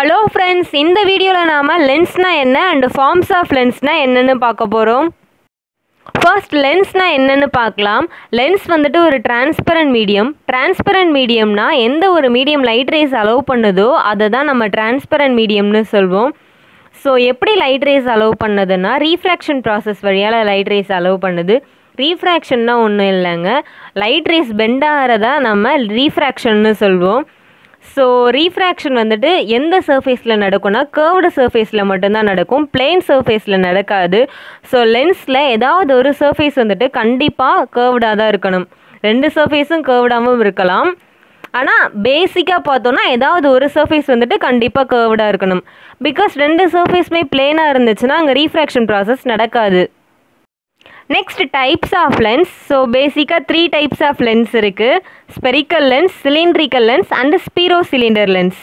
hello friends இந்த வீடியோவில் நாம் லென்ஸ்னால் என்ன அண்ட் ஃபார்ம்ஸ் ஆஃப் லென்ஸ்னால் என்னென்னு பார்க்க போகிறோம் ஃபர்ஸ்ட் லென்ஸ்னால் என்னென்னு பார்க்கலாம் லென்ஸ் வந்துட்டு ஒரு டிரான்ஸ்பரண்ட் மீடியம் டிரான்ஸ்பரண்ட் மீடியம்னா எந்த ஒரு மீடியம் லைட் ரேஸ் அலோவ் பண்ணுதோ அதை தான் நம்ம டிரான்ஸ்பரண்ட் மீடியம்னு சொல்வோம் ஸோ எப்படி லைட் ரேஸ் அலோவ் பண்ணுதுன்னா ரீஃப்ராக்ஷன் ப்ராசஸ் வழியால் லைட் ரேஸ் அலோவ் பண்ணுது ரீஃப்ராக்ஷன்னா ஒன்றும் இல்லைங்க லைட் ரேஸ் பெண்ட் ஆகிறதா நம்ம ரீஃப்ராக்ஷன்னு சொல்வோம் ஸோ ரீஃப்ராக்ஷன் வந்துட்டு எந்த சர்ஃபேஸில் நடக்கும்னா கேர்வ்டு சர்ஃபேஸில் மட்டும்தான் நடக்கும் பிளெயின் சர்ஃபேஸில் நடக்காது ஸோ லென்ஸில் ஏதாவது ஒரு சர்ஃபேஸ் வந்துட்டு கண்டிப்பாக கேர்வ்டாக தான் இருக்கணும் ரெண்டு சர்ஃபேஸும் கேர்வ்டாகவும் இருக்கலாம் ஆனால் பேசிக்காக பார்த்தோன்னா ஏதாவது ஒரு சர்ஃபேஸ் வந்துட்டு கண்டிப்பாக கேர்வ்டாக இருக்கணும் பிகாஸ் ரெண்டு சர்ஃபேஸுமே பிளேனாக இருந்துச்சுன்னா அங்கே ரீஃப்ராக்ஷன் ப்ராசஸ் நடக்காது next types of lens so பேசிக்காக த்ரீ டைப்ஸ் ஆஃப் லென்ஸ் இருக்குது spherical lens cylindrical lens and sphero cylinder lens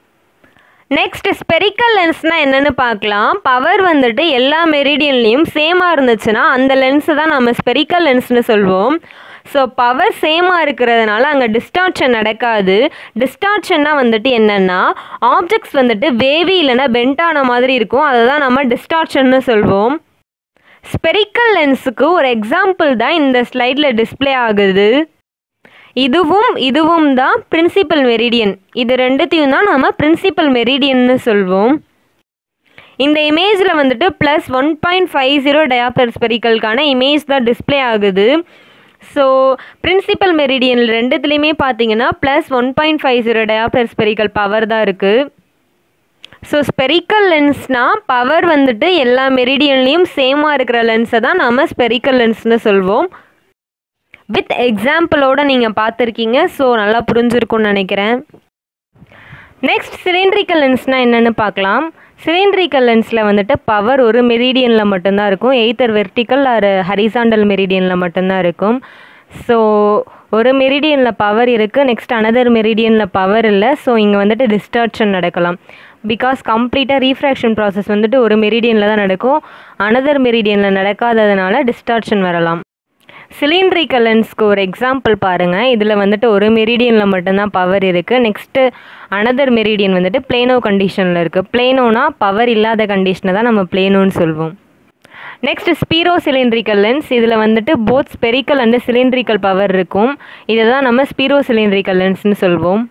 next spherical லென்ஸ்னால் என்னென்னு பார்க்கலாம் பவர் வந்துட்டு எல்லா மெரிடியன்லேயும் சேமாக இருந்துச்சுன்னா அந்த லென்ஸை தான் நம்ம ஸ்பெரிக்கல் லென்ஸ்னு சொல்வோம் ஸோ பவர் சேமாக இருக்கிறதுனால அங்கே டிஸ்டார்ஷன் நடக்காது டிஸ்டார்ஷன்னா வந்துட்டு என்னென்னா ஆப்ஜெக்ட்ஸ் வந்துட்டு வேவி இல்லைன்னா பென்டான மாதிரி இருக்கும் அதை தான் நம்ம டிஸ்டார்ஷன்னு சொல்வோம் ஸ்பெரிக்கல் லென்ஸுக்கு ஒரு எக்ஸாம்பிள் தான் இந்த ஸ்லைடில் டிஸ்ப்ளே ஆகுது இதுவும் இதுவும் தான் பிரின்சிபல் மெரிடியன் இது ரெண்டுத்தையும் தான் நம்ம பிரின்சிபல் மெரிடியன்னு சொல்வோம் இந்த இமேஜில் வந்துட்டு plus one point five zero diopter ஸ்பெரிக்கலுக்கான இமேஜ் தான் டிஸ்ப்ளே ஆகுது ஸோ பிரின்சிபல் மெரிடியன் ரெண்டுத்துலேயுமே பார்த்தீங்கன்னா plus one point five zero diopter spherical power தான் இருக்குது ஸோ ஸ்பெரிக்கல் லென்ஸ்னால் பவர் வந்துட்டு எல்லா மெரிடியன்லேயும் சேமாக இருக்கிற லென்ஸை தான் நாம் ஸ்பெரிக்கல் லென்ஸ்னு சொல்வோம் வித் எக்ஸாம்பிளோடு நீங்கள் பார்த்துருக்கீங்க ஸோ நல்லா புரிஞ்சிருக்கும்னு நினைக்கிறேன் நெக்ஸ்ட் சிலிண்ட்ரிக்கல் லென்ஸ்னால் என்னென்னு பார்க்கலாம் சிலிண்ட்ரிக்கல் லென்ஸில் வந்துட்டு பவர் ஒரு மெரிடியனில் மட்டும்தான் இருக்கும் எய்தர் வெர்டிக்கல் ஆர் ஹரிசாண்டல் மெரிடியனில் மட்டும்தான் இருக்கும் ஸோ ஒரு மெரிடியனில் பவர் இருக்குது நெக்ஸ்ட் அனதர் மெரிடியனில் பவர் இல்லை ஸோ இங்கே வந்துட்டு டிஸ்டார்ஷன் நடக்கலாம் பிகாஸ் கம்ப்ளீட்டாக ரீஃப்ராக்ஷன் ப்ராசஸ் வந்துட்டு ஒரு மெரிடியனில் தான் நடக்கும் அனதர் மெரிடியனில் நடக்காததுனால டிஸ்டார்ஷன் வரலாம் சிலிண்ட்ரிக்கல் லென்ஸ்க்கு ஒரு எக்ஸாம்பிள் பாருங்கள் இதில் வந்துட்டு ஒரு மெரிடியனில் மட்டும்தான் பவர் இருக்குது நெக்ஸ்ட்டு அனதர் மெரிடியன் வந்துட்டு பிளேனோ கண்டிஷனில் இருக்குது பிளேனோனா பவர் இல்லாத கண்டிஷனை தான் நம்ம பிளேனோன்னு சொல்வோம் நெக்ஸ்ட் ஸ்பீரோ சிலிண்ட்ரிக்கல் லென்ஸ் இதில் வந்துட்டு both spherical and cylindrical power இருக்கும் இதை தான் நம்ம ஸ்பீரோ சிலிண்ட்ரிக்கல் லென்ஸ்னு சொல்வோம்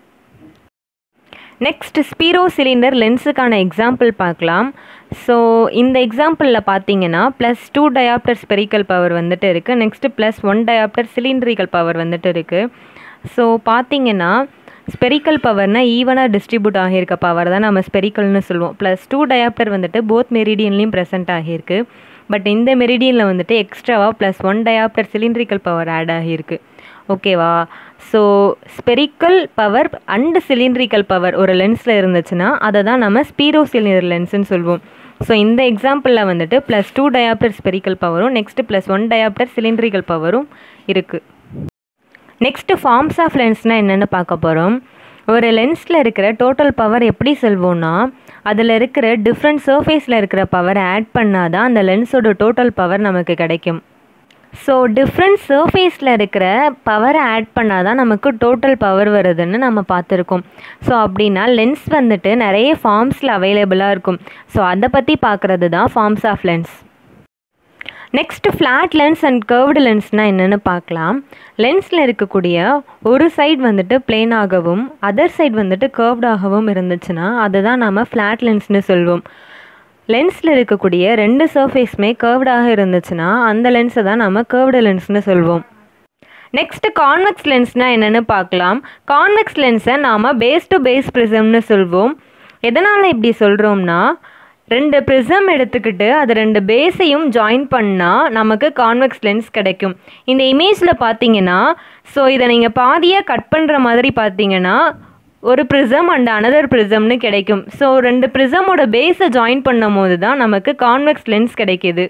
நெக்ஸ்ட் ஸ்பீரோ சிலிண்டர் லென்ஸுக்கான எக்ஸாம்பிள் பார்க்கலாம் ஸோ இந்த எக்ஸாம்பிளில் பார்த்தீங்கன்னா plus two diopter spherical power வந்துட்டு இருக்குது next plus one diopter cylindrical power வந்துட்டு இருக்குது ஸோ பார்த்தீங்கன்னா ஸ்பெரிக்கல் பவர்னால் ஈவனாக டிஸ்ட்ரிபியூட் ஆகியிருக்க பவர் தான் நம்ம ஸ்பெரிக்கல்னு சொல்லுவோம் ப்ளஸ் டூ டயாப்டர் வந்துட்டு போத் மெரிடியன்லேயும் ப்ரெசென்ட் ஆகியிருக்கு பட் இந்த மெரிடியனில் வந்துட்டு எக்ஸ்ட்ராவாக plus one diopter cylindrical power add ஆகியிருக்கு ஓகேவா so spherical power and cylindrical power ஒரு லென்ஸில் இருந்துச்சுன்னா அதை தான் நம்ம ஸ்பீரோ சிலிண்டர் லென்ஸ்னு சொல்வோம் ஸோ இந்த எக்ஸாம்பிளில் வந்துட்டு ப்ளஸ் டூ டயாப்டர் ஸ்பெரிக்கல் பவரும் next plus one diopter cylindrical பவரும் இருக்குது நெக்ஸ்ட்டு ஃபார்ம்ஸ் ஆஃப் லென்ஸ்னால் என்னென்னு பார்க்க போகிறோம் ஒரு லென்ஸில் இருக்கிற டோட்டல் பவர் எப்படி சொல்வோம்னா அதில் இருக்கிற டிஃப்ரெண்ட் சர்ஃபேஸில் இருக்கிற பவரை ஆட் பண்ணால் தான் அந்த லென்ஸோட டோட்டல் பவர் நமக்கு கிடைக்கும் ஸோ டிஃப்ரெண்ட் சர்ஃபேஸில் இருக்கிற பவரை ஆட் பண்ணால் தான் நமக்கு டோட்டல் பவர் வருதுன்னு நம்ம பார்த்துருக்கோம் ஸோ அப்படின்னா லென்ஸ் வந்துட்டு நிறைய ஃபார்ம்ஸில் அவைலபிளாக இருக்கும் ஸோ அதை பற்றி பார்க்குறது தான் forms of lens next flat lens and curved லென்ஸ்னால் என்னென்னு பார்க்கலாம் லென்ஸில் இருக்கக்கூடிய ஒரு சைடு வந்துட்டு பிளேனாகவும் அதர் சைடு வந்துட்டு கர்வ்டாகவும் இருந்துச்சுன்னா அதுதான் நம்ம ஃப்ளாட் லென்ஸ்னு சொல்வோம் லென்ஸில் இருக்கக்கூடிய ரெண்டு சர்ஃபேஸுமே கர்வ்டாக இருந்துச்சுன்னா அந்த லென்ஸை தான் நம்ம கர்வ்டு லென்ஸ்னு சொல்வோம் நெக்ஸ்ட்டு கான்வெக்ஸ் லென்ஸ்னால் என்னென்னு பார்க்கலாம் கான்வெக்ஸ் லென்ஸை நாம் பேஸ் டு பேஸ் ப்ரிசம்னு சொல்வோம் எதனால் இப்படி சொல்கிறோம்னா ரெண்டு ப்ரிசம் எடுத்துக்கிட்டு அது ரெண்டு பேஸையும் ஜாயின் பண்ணால் நமக்கு கான்வெக்ஸ் லென்ஸ் கிடைக்கும் இந்த இமேஜில் பார்த்தீங்கன்னா ஸோ இதை நீங்கள் பாதியாக கட் பண்ணுற மாதிரி பார்த்தீங்கன்னா ஒரு ப்ரிசம் அண்ட் அனதர் ப்ரிசம்னு கிடைக்கும் ஸோ ரெண்டு ப்ரிசமோட பேஸை ஜாயின் பண்ணும் போது தான் நமக்கு கான்வெக்ஸ் லென்ஸ் கிடைக்கிது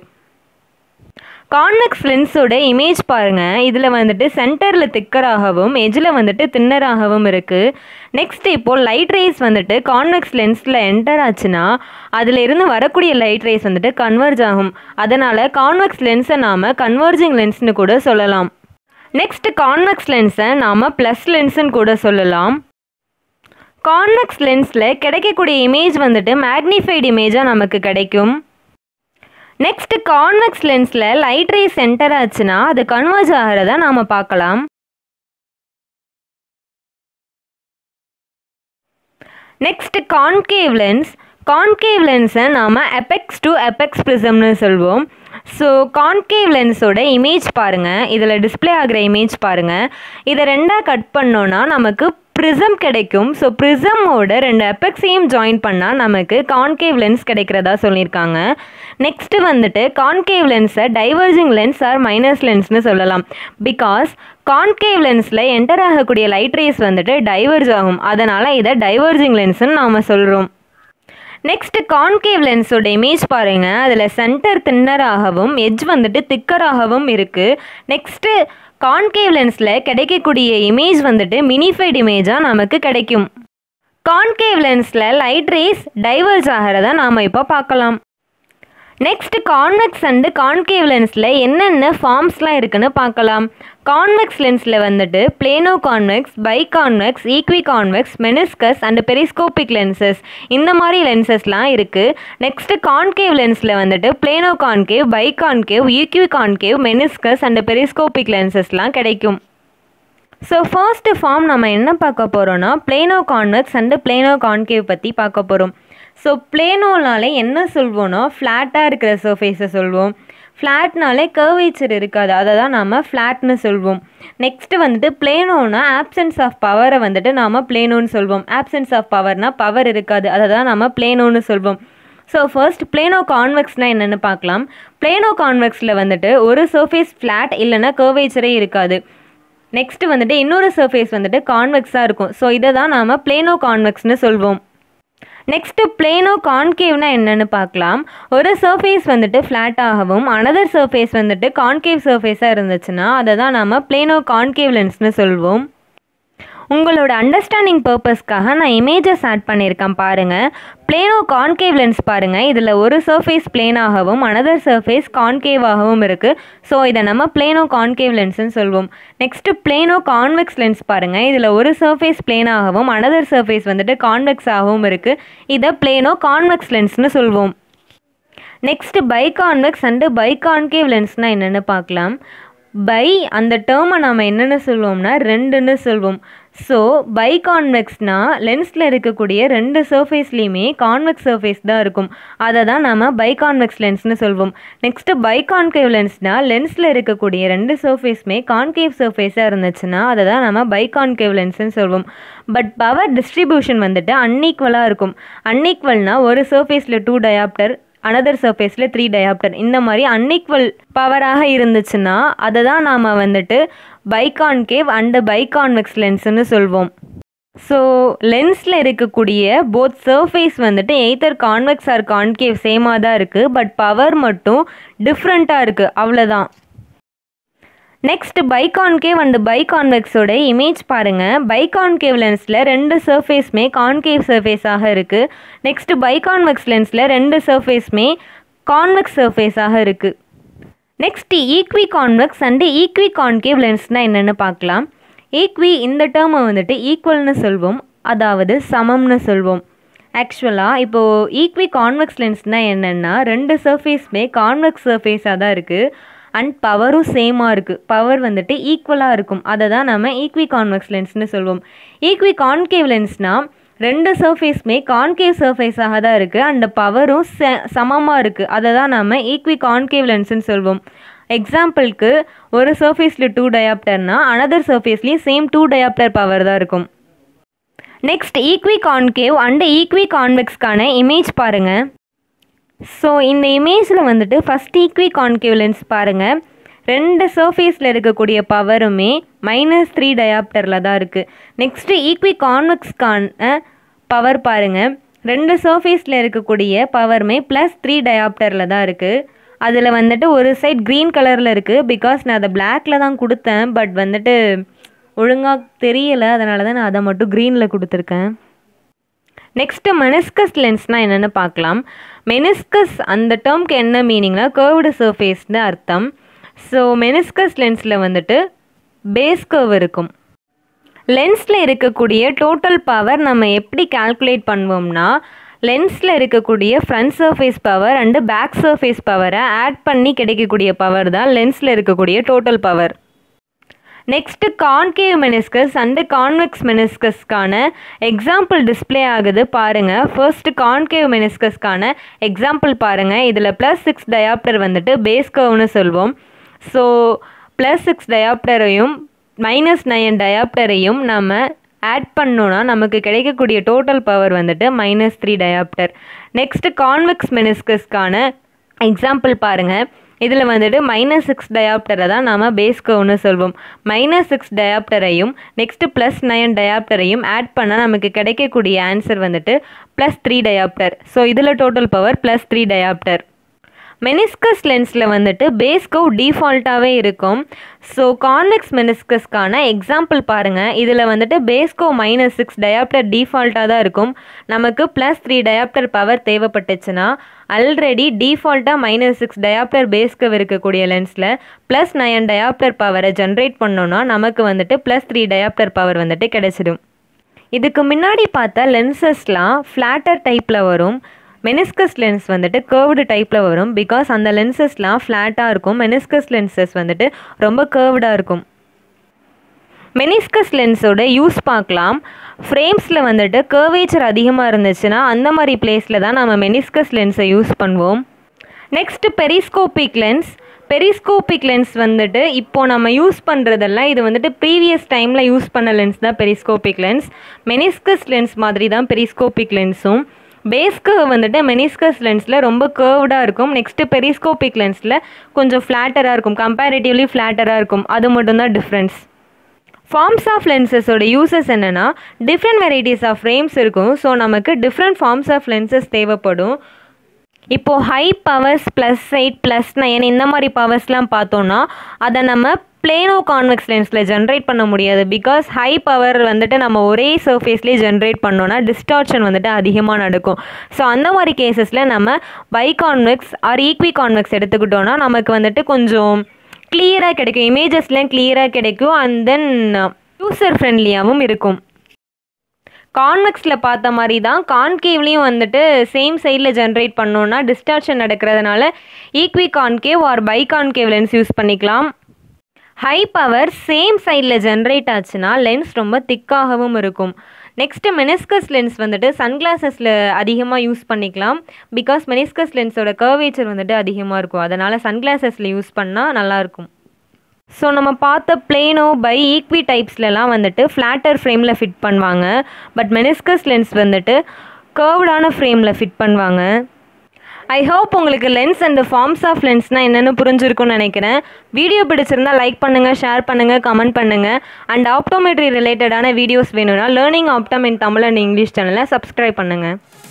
கான்வெக்ஸ் லென்ஸோட இமேஜ் பாருங்கள் இதில் வந்துட்டு சென்டரில் திக்கராகவும் எஜில் வந்துட்டு தின்னராகவும் இருக்குது நெக்ஸ்ட் இப்போது லைட் ரேஸ் வந்துட்டு கான்வெக்ஸ் லென்ஸில் என்டர் ஆச்சுன்னா அதில் இருந்து வரக்கூடிய லைட் ரேஸ் வந்துட்டு கன்வர்ஜ் ஆகும் அதனால் கான்வெக்ஸ் லென்ஸை நாம் கன்வர்ஜிங் லென்ஸ்னு கூட சொல்லலாம் நெக்ஸ்ட் கான்வெக்ஸ் லென்ஸை நாம் ப்ளஸ் லென்ஸுன்னு கூட சொல்லலாம் கான்வெக்ஸ் லென்ஸில் கிடைக்கக்கூடிய இமேஜ் வந்துட்டு மேக்னிஃபைடு இமேஜாக நமக்கு கிடைக்கும் நெக்ஸ்ட் கான்வெக்ஸ் லென்ஸில் லைட் ரே சென்டர் ஆச்சுன்னா அது கன்வர்ஜ் ஆகிறத நாம் பார்க்கலாம் நெக்ஸ்ட் கான்கேவ் லென்ஸ் கான்கேவ் லென்ஸை நாம் எபெக்ஸ் டு எபெக்ஸ் ப்ரிசம்னு சொல்வோம் ஸோ கான்கேவ் லென்ஸோட இமேஜ் பாருங்கள் இதில் டிஸ்பிளே ஆகிற இமேஜ் பாருங்கள் இதை ரெண்டாக கட் பண்ணோன்னா நமக்கு ப்ரிசம் கிடைக்கும் ஸோ ப்ரிசமோட ரெண்டு எபெக்ஸையும் ஜாயின் பண்ணால் நமக்கு கான்கேவ் லென்ஸ் கிடைக்கிறதா சொல்லியிருக்காங்க நெக்ஸ்ட்டு வந்துட்டு கான்கேவ் லென்ஸை டைவர்ஜிங் லென்ஸ் ஆர் மைனஸ் லென்ஸ்னு சொல்லலாம் பிகாஸ் கான்கேவ் லென்ஸில் என்டர் ஆகக்கூடிய லைட் ரேஸ் வந்துட்டு டைவர்ஜ் ஆகும் அதனால் இதை டைவர்ஜிங் லென்ஸ்னு நாம் சொல்கிறோம் நெக்ஸ்ட் கான்கேவ் லென்ஸோட இமேஜ் பாருங்கள் அதில் சென்டர் தின்னராகவும் எட்ஜ் வந்துட்டு திக்கராகவும் இருக்குது நெக்ஸ்ட்டு கான்கேவ் லென்ஸில் கிடைக்கக்கூடிய இமேஜ் வந்துட்டு மினிஃபைட் இமேஜாக நமக்கு கிடைக்கும் கான்கேவ் லென்ஸில் லைட் ரேஸ் டைவர்ஸ் ஆகிறத நாம் இப்போ பார்க்கலாம் நெக்ஸ்ட் கான்வெக்ஸ் அண்டு கான்கேவ் லென்ஸில் என்னென்ன ஃபார்ம்ஸ்லாம் இருக்குன்னு பார்க்கலாம் கான்வெக்ஸ் லென்ஸில் வந்துட்டு plano convex bi convex equi convex meniscus and periscopic lenses இந்த மாதிரி லென்சஸ்லாம் இருக்குது நெக்ஸ்ட் கான்கேவ் லென்ஸில் வந்துட்டு plano concave bi concave equi concave meniscus and periscopic லென்சஸ்லாம் கிடைக்கும் ஸோ ஃபர்ஸ்ட் ஃபார்ம் நம்ம என்ன பார்க்க போகிறோன்னா plano convex and plano concave பற்றி பார்க்க போகிறோம் ஸோ பிளேனோனாலே என்ன சொல்வோன்னா ஃப்ளாட்டாக இருக்கிற சர்ஃபேஸை சொல்வோம் ஃப்ளாட்னாலே கர்வேச்சர் இருக்காது அதை தான் நாம் ஃப்ளாட்னு சொல்வோம் நெக்ஸ்ட்டு வந்துட்டு பிளேனோனா ஆப்சன்ஸ் ஆஃப் பவரை வந்துட்டு நாம் பிளேனோன்னு சொல்வோம் ஆப்சன்ஸ் ஆஃப் பவர்னால் பவர் இருக்காது அதை தான் நம்ம பிளேனோன்னு சொல்வோம் ஸோ ஃபர்ஸ்ட் பிளேனோ கான்வெக்ஸ்னால் என்னென்னு பார்க்கலாம் பிளேனோ கான்வெக்ஸில் வந்துட்டு ஒரு சர்ஃபேஸ் ஃப்ளாட் இல்லைன்னா கர்வேச்சரே இருக்காது நெக்ஸ்ட் வந்துட்டு இன்னொரு சர்ஃபேஸ் வந்துட்டு கான்வெக்ஸாக இருக்கும் ஸோ இதை தான் நாம் பிளேனோ கான்வெக்ஸ்னு சொல்வோம் நெக்ஸ்ட்டு பிளேனோ கான்கேவ்னா என்னென்னு பார்க்கலாம் ஒரு சர்ஃபேஸ் வந்துட்டு ஃப்ளாட்டாகவும் அனதர் சர்ஃபேஸ் வந்துட்டு கான்கேவ் சர்ஃபேஸாக இருந்துச்சுன்னா அதை தான் நாம் பிளேனோ கான்கேவ் லென்ஸ்னு சொல்வோம் உங்களோட அண்டர்ஸ்டாண்டிங் பர்பஸ்க்காக நான் இமேஜஸ் ஆட் பண்ணியிருக்கேன் பாருங்கள் பிளேனோ கான்கேவ் லென்ஸ் பாருங்கள் இதில் ஒரு சர்ஃபேஸ் பிளேனாகவும் அனதர் சர்ஃபேஸ் கான்கேவாகவும் இருக்குது ஸோ இதை நம்ம பிளேனோ கான்கேவ் லென்ஸ்னு சொல்வோம் நெக்ஸ்ட்டு பிளேனோ கான்வெக்ஸ் லென்ஸ் பாருங்கள் இதில் ஒரு சர்ஃபேஸ் பிளேனாகவும் அனதர் சர்ஃபேஸ் வந்துட்டு கான்வெக்ஸாகவும் இருக்குது இதை பிளேனோ கான்வெக்ஸ் லென்ஸ்னு சொல்வோம் next bi convex and bi concave லென்ஸ்னால் என்னென்னு பார்க்கலாம் பை அந்த டேர்மை நாம் என்னென்னு சொல்லுவோம்னா ரெண்டுன்னு சொல்வோம் ஸோ பை கான்வெக்ஸ்னா லென்ஸில் இருக்கக்கூடிய ரெண்டு சர்ஃபேஸ்லேயுமே கான்வெக்ஸ் சர்ஃபேஸ் தான் இருக்கும் அதை தான் நம்ம பை கான்வெக்ஸ் லென்ஸ்னு சொல்வோம் நெக்ஸ்ட்டு பை கான்கேவ் லென்ஸ்னால் லென்ஸில் இருக்கக்கூடிய ரெண்டு சர்ஃபேஸுமே கான்கேவ் சர்ஃபேஸாக இருந்துச்சுன்னா அதை தான் நம்ம பை கான்கேவ் லென்ஸ்னு சொல்வோம் பட் பவர் டிஸ்ட்ரிபியூஷன் வந்துட்டு அன்ஈக்குவலாக இருக்கும் அன்ஈக்குவல்னால் ஒரு சர்ஃபேஸில் டூ டயாப்டர் அனதர் சர்ஃபேஸில் த்ரீ டயாப்டர் இந்த மாதிரி அன்இக்வல் பவராக இருந்துச்சுன்னா அதை தான் நாம் வந்துட்டு பைகான்கேவ் அண்டு பைகான்வெக்ஸ் லென்ஸ்னு சொல்வோம் ஸோ லென்ஸில் இருக்கக்கூடிய போத் சர்ஃபேஸ் வந்துட்டு எய்தர் கான்வெக்ஸ் ஆர் கான்கேவ் சேமாக தான் இருக்குது பட் பவர் மட்டும் டிஃப்ரெண்ட்டாக இருக்குது அவ்வளோதான் நெக்ஸ்ட் பைகான்கேவ் அண்டு பைகான்வெக்ஸோட இமேஜ் பாருங்கள் பைகான்கேவ் லென்ஸில் ரெண்டு சர்ஃபேஸுமே கான்கேவ் சர்ஃபேஸாக இருக்குது நெக்ஸ்ட் பைகான்வெக்ஸ் லென்ஸில் ரெண்டு சர்ஃபேஸுமே கான்வெக்ஸ் சர்ஃபேஸாக இருக்குது next equi convex and equi concave லென்ஸ்னால் என்னென்னு பார்க்கலாம் ஈக்வி இந்த டேர்மை வந்துட்டு ஈக்குவல்னு சொல்வோம் அதாவது சமம்னு சொல்வோம் ஆக்சுவலாக இப்போது ஈக்வி கான்வெக்ஸ் லென்ஸ்னால் என்னென்னா ரெண்டு சர்ஃபேஸுமே கான்வெக்ஸ் சர்ஃபேஸாக தான் இருக்குது அண்ட் பவரும் சேமாக இருக்குது பவர் வந்துட்டு ஈக்குவலாக இருக்கும் அதை தான் நம்ம ஈக்வி கான்வெக்ஸ் லென்ஸ்னு சொல்வோம் ஈக்வி கான்கேவ் லென்ஸ்னால் ரெண்டு சர்ஃபேஸுமே கான்கேவ் சர்ஃபேஸாக தான் இருக்குது அண்ட் பவரும் ச சமமாக இருக்குது அதை தான் நம்ம ஈக்வி கான்கேவ் லென்ஸ்னு சொல்வோம் எக்ஸாம்பிளுக்கு ஒரு சர்ஃபேஸில் டூ டயாப்டர்னா அனதர் சர்ஃபேஸ்லேயும் சேம் டூ டயாப்டர் பவர் தான் இருக்கும் next equi concave and equi கான்வெக்ஸ்க்கான இமேஜ் பாருங்கள் ஸோ இந்த இமேஜில் வந்துட்டு ஃபஸ்ட் ஈக்வி கான்கேவ் லென்ஸ் பாருங்கள் ரெண்டு சர்ஃபேஸில் இருக்கக்கூடிய பவருமே மைனஸ் த்ரீ டயாப்டரில் தான் இருக்குது நெக்ஸ்ட்டு ஈக்வி கான்வெக்ஸ்க்கான பவர் பாருங்கள் ரெண்டு சர்ஃபேஸில் இருக்கக்கூடிய பவருமே ப்ளஸ் த்ரீ டயாப்டரில் தான் இருக்குது அதில் வந்துட்டு ஒரு சைட் க்ரீன் கலரில் இருக்குது பிகாஸ் நான் அதை பிளாக்கில் தான் கொடுத்தேன் பட் வந்துட்டு ஒழுங்காக தெரியலை அதனால தான் நான் அதை மட்டும் க்ரீனில் கொடுத்துருக்கேன் நெக்ஸ்ட்டு மெனிஸ்கஸ் லென்ஸ்னால் என்னென்னு பார்க்கலாம் மெனிஸ்கஸ் அந்த டேர்ம்க்கு என்ன மீனிங்னா கர்வ்டு சர்ஃபேஸ்னு அர்த்தம் ஸோ மெனிஸ்கஸ் லென்ஸில் வந்துட்டு பேஸ் கர்வ் இருக்கும் லென்ஸில் இருக்கக்கூடிய டோட்டல் பவர் நம்ம எப்படி கால்குலேட் பண்ணுவோம்னா லென்ஸில் இருக்கக்கூடிய front surface power and back surface பவரை ஆட் பண்ணி கிடைக்கக்கூடிய பவர் தான் லென்ஸில் இருக்கக்கூடிய total power next concave meniscus and convex மெனிஸ்கஸ்க்கான எக்ஸாம்பிள் டிஸ்ப்ளே ஆகுது பாருங்கள் ஃபர்ஸ்ட்டு கான்கேவ் மெனிஸ்கஸ்க்கான எக்ஸாம்பிள் பாருங்கள் இதில் ப்ளஸ் சிக்ஸ் டயாப்டர் வந்துட்டு பேஸ் கர்வ்னு சொல்வோம் ஸோ ப்ளஸ் சிக்ஸ் டயாப்டரையும் மைனஸ் நைன் டயாப்டரையும் நம்ம ஆட் பண்ணோன்னா நமக்கு கிடைக்கக்கூடிய டோட்டல் பவர் வந்துட்டு minus three diopter next convex மெனிஸ்கஸ்க்கான எக்ஸாம்பிள் பாருங்கள் இதில் வந்துட்டு மைனஸ் சிக்ஸ் டயாப்டரை தான் நாம் பேஸ் கர்வ்னு சொல்வோம் மைனஸ் சிக்ஸ் டயாப்டரையும் நெக்ஸ்ட்டு ப்ளஸ் நைன் டயாப்டரையும் ஆட் பண்ணால் நமக்கு கிடைக்கக்கூடிய ஆன்சர் வந்துட்டு ப்ளஸ் த்ரீ டயாப்டர் ஸோ இதில் total power plus three diopter meniscus லென்ஸில் வந்துட்டு பேஸ் கவ் டிஃபால்ட்டாகவே இருக்கும் ஸோ கான்வெக்ஸ் மெனிஸ்கஸ்க்கான எக்ஸாம்பிள் பாருங்கள் இதில் வந்துட்டு base curve minus six diopter டிஃபால்ட்டாக தான் இருக்கும் நமக்கு ப்ளஸ் த்ரீ டயாப்டர் பவர் தேவைப்பட்டுச்சுன்னா ஆல்ரெடி டிஃபால்ட்டாக minus six diopter base curve இருக்கக்கூடிய லென்ஸில் ப்ளஸ் நயன் டயாப்டர் பவரை ஜென்ரேட் பண்ணோன்னா நமக்கு வந்துட்டு ப்ளஸ் த்ரீ டயாப்டர் பவர் வந்துட்டு கிடைச்சிடும் இதுக்கு முன்னாடி பார்த்தா லென்சஸ்லாம் ஃப்ளாட்டர் டைப்பில் வரும் மெனிஸ்கஸ் லென்ஸ் வந்துட்டு கேர்வ்டு டைப்பில் வரும் பிகாஸ் அந்த லென்சஸ்லாம் ஃப்ளாட்டாக இருக்கும் மெனிஸ்கஸ் லென்சஸ் வந்துட்டு ரொம்ப கேர்வ்டாக இருக்கும் மெனிஸ்கஸ் லென்ஸோட யூஸ் பார்க்கலாம் ஃப்ரேம்ஸில் வந்துட்டு கர்வேச்சர் அதிகமாக இருந்துச்சுன்னா அந்த மாதிரி பிளேஸில் தான் நம்ம மெனிஸ்கஸ் லென்ஸை யூஸ் பண்ணுவோம் next periscopic lens periscopic lens வந்துட்டு இப்போ நம்ம யூஸ் பண்ணுறதெல்லாம் இது வந்துட்டு ப்ரீவியஸ் டைமில் யூஸ் பண்ண லென்ஸ் தான் பெரிஸ்கோபிக் லென்ஸ் மெனிஸ்கஸ் லென்ஸ் மாதிரி தான் பெரிஸ்கோபிக் லென்ஸும் பேஸ்க்கு வந்துட்டு மெனிஸ்கஸ் லென்ஸில் ரொம்ப கேர்வ்டாக இருக்கும் நெக்ஸ்ட்டு பெரிஸ்கோபிக் லென்ஸில் கொஞ்சம் ஃப்ளாட்டராக இருக்கும் கம்பேரிட்டிவ்லி ஃப்ளாட்டராக இருக்கும் அது மட்டும்தான் டிஃப்ரென்ஸ் ஃபார்ம்ஸ் ஆஃப் லென்சஸோட யூசஸ் என்னென்னா டிஃப்ரெண்ட் வெரைட்டிஸ் ஆஃப் ஃப்ரேம்ஸ் இருக்கும் ஸோ நமக்கு டிஃப்ரெண்ட் ஃபார்ம்ஸ் ஆஃப் லென்சஸ் தேவைப்படும் இப்போது high powers plus eight plus nine இந்த மாதிரி பவர்ஸ்லாம் பார்த்தோன்னா அதை நம்ம பிளேனோ கான்வெக்ஸ் லென்ஸில் ஜென்ரேட் பண்ண முடியாது பிகாஸ் ஹை பவர் வந்துட்டு நம்ம ஒரே சர்ஃபேஸ்லேயே ஜென்ரேட் பண்ணோன்னா டிஸ்டார்ஷன் வந்துட்டு அதிகமாக நடக்கும் ஸோ அந்த மாதிரி கேசஸில் நம்ம bi convex or equi convex எடுத்துக்கிட்டோன்னா நமக்கு வந்துட்டு கொஞ்சம் கிளியராக கிடைக்கும் இமேஜஸ்லாம் கிளியராக கிடைக்கும் அண்ட் தென் யூசர் ஃப்ரெண்ட்லியாகவும் இருக்கும் கான்வெக்ஸில் பார்த்த மாதிரி தான் கான்கேவ்லேயும் வந்துட்டு சேம் சைடில் ஜென்ரேட் பண்ணோன்னா டிஸ்டார்ஷன் நடக்கிறதுனால equi concave or bi concave lens use பண்ணிக்கலாம் ஹை பவர் சேம் சைடில் ஜென்ரேட் ஆச்சுன்னா லென்ஸ் ரொம்ப திக்காகவும் இருக்கும் நெக்ஸ்ட்டு மெனிஸ்கஸ் லென்ஸ் வந்துட்டு சன்கிளாஸஸில் அதிகமாக யூஸ் பண்ணிக்கலாம் பிகாஸ் மெனிஸ்கஸ் லென்ஸோட கர்வேச்சர் வந்துட்டு அதிகமாக இருக்கும் அதனால் சன்கிளாஸஸில் யூஸ் பண்ணால் நல்லாயிருக்கும் ஸோ நம்ம பார்த்த பிளேனோ பை ஈக்வி டைப்ஸ்லலாம் வந்துட்டு ஃப்ளாட்டர் ஃப்ரேமில் ஃபிட் பண்ணுவாங்க பட் மெனிஸ்கஸ் லென்ஸ் வந்துட்டு கர்வ்டான ஃப்ரேமில் ஃபிட் பண்ணுவாங்க ஐ ஹோப் உங்களுக்கு லென்ஸ் அண்ட் ஃபார்ம்ஸ் ஆஃப் லென்ஸ்னால் என்னென்னு புரிஞ்சிருக்கும்னு நினைக்கிறேன் வீடியோ பிடிச்சிருந்தா லைக் பண்ணுங்கள் ஷேர் பண்ணுங்கள் கமெண்ட் பண்ணுங்கள் அண்ட் ஆப்டோமெட்ரி ரிலேட்டடான வீடியோஸ் வேணும்னா learning optom in Tamil and English சேனலை சப்ஸ்கிரைப் பண்ணுங்கள்